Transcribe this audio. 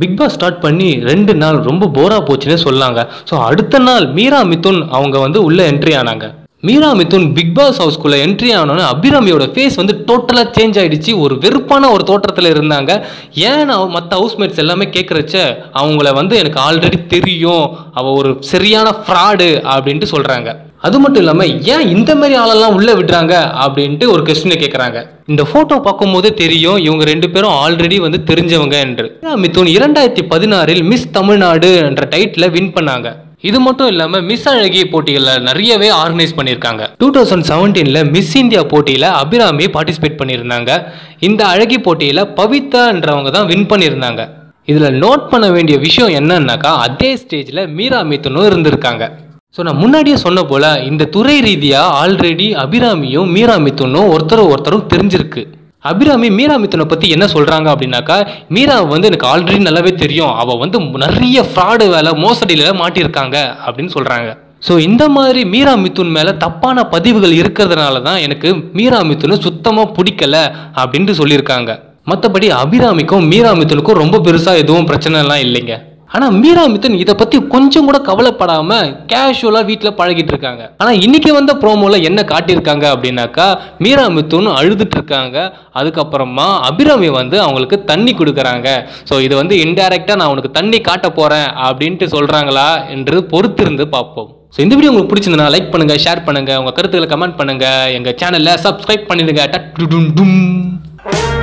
big pass start பண்ணி ரெண்டு நாள் ரொம்ப போரா போச்சுன்னே சொல்லாங்க ஸோ அடுத்த நாள் மீரா மிதுன் அவங்க வந்து உள்ள என்ட்ரி ஆனாங்க மீரா மிதுன் பிக் பாஸ் ஹவுஸ்குள்ள என்ட்ரி ஆனோன்னு அபிராமியோட ஃபேஸ் வந்து டோட்டலாக சேஞ்ச் ஆயிடுச்சு ஒரு வெறுப்பான ஒரு தோற்றத்தில் இருந்தாங்க ஏன் மற்ற ஹவுஸ்மேட்ஸ் எல்லாமே கேட்குறச்ச அவங்கள வந்து எனக்கு ஆல்ரெடி தெரியும் அவ ஒரு சரியான ஃப்ராடு அப்படின்ட்டு சொல்றாங்க அது மட்டும் இல்லாமல் ஏன் இந்த மாதிரி ஆளெல்லாம் உள்ள விடுறாங்க அப்படின்ட்டு ஒரு கொஸ்டினை கேட்குறாங்க இந்த ஃபோட்டோ பார்க்கும்போதே தெரியும் இவங்க ரெண்டு பேரும் ஆல்ரெடி வந்து தெரிஞ்சவங்க என்று மீரா மிதுன் இரண்டாயிரத்தி பதினாறில் மிஸ் தமிழ்நாடு என்ற டைட்டில் வின் பண்ணாங்க இது மட்டும் இல்லாம மிஸ் அழகி போட்டிகளில் நிறையவே ஆர்கனைஸ் பண்ணியிருக்காங்க டூ தௌசண்ட் செவன்டீன்ல மிஸ் இந்தியா போட்டியில அபிராமி பார்ட்டிசிபேட் பண்ணியிருந்தாங்க இந்த அழகி போட்டியில பவிதான்றவங்க தான் வின் பண்ணியிருந்தாங்க இதுல நோட் பண்ண வேண்டிய விஷயம் என்னன்னாக்கா அதே ஸ்டேஜ்ல மீரா மிதுனும் இருந்திருக்காங்க ஸோ நான் முன்னாடியே சொன்ன போல இந்த துறை ரீதியாக ஆல்ரெடி அபிராமியும் மீரா மிதுனும் ஒருத்தர் ஒருத்தரும் தெரிஞ்சிருக்கு அபிராமி மீரா மிதுனை பற்றி என்ன சொல்கிறாங்க அப்படின்னாக்கா மீரா வந்து எனக்கு ஆல்ரெடி நல்லாவே தெரியும் அவள் வந்து நிறைய ஃப்ராடு வேலை மோசடியில் மாட்டியிருக்காங்க அப்படின்னு சொல்கிறாங்க ஸோ இந்த மாதிரி மீரா மிதுன் மேலே தப்பான பதிவுகள் இருக்கிறதுனால தான் எனக்கு மீரா மிதுனை சுத்தமாக பிடிக்கல அப்படின்ட்டு சொல்லியிருக்காங்க மற்றபடி அபிராமிக்கும் மீரா மிதுனுக்கும் ரொம்ப பெருசாக எதுவும் பிரச்சனைலாம் இல்லைங்க ஆனால் மீரா மிதுன் இதை பற்றி கொஞ்சம் கூட கவலைப்படாம கேஷுவலாக வீட்டில் பழகிட்டு இருக்காங்க ஆனால் இன்னைக்கு வந்த ப்ரோமோவில் என்ன காட்டியிருக்காங்க அப்படின்னாக்கா மீரா மிதுன் அழுதுட்டு இருக்காங்க அதுக்கப்புறமா அபிராமி வந்து அவங்களுக்கு தண்ணி கொடுக்குறாங்க ஸோ இது வந்து இன்டைரக்டாக நான் உனக்கு தண்ணி காட்ட போகிறேன் அப்படின்ட்டு சொல்கிறாங்களா என்று பொறுத்திருந்து பார்ப்போம் ஸோ இந்த வீடியோ உங்களுக்கு பிடிச்சிருந்தனா லைக் பண்ணுங்க ஷேர் பண்ணுங்க உங்க கருத்துக்களை கமெண்ட் பண்ணுங்க எங்க சேனல்ல சப்ஸ்கிரைப் பண்ணிடுங்க டட் டும் டும்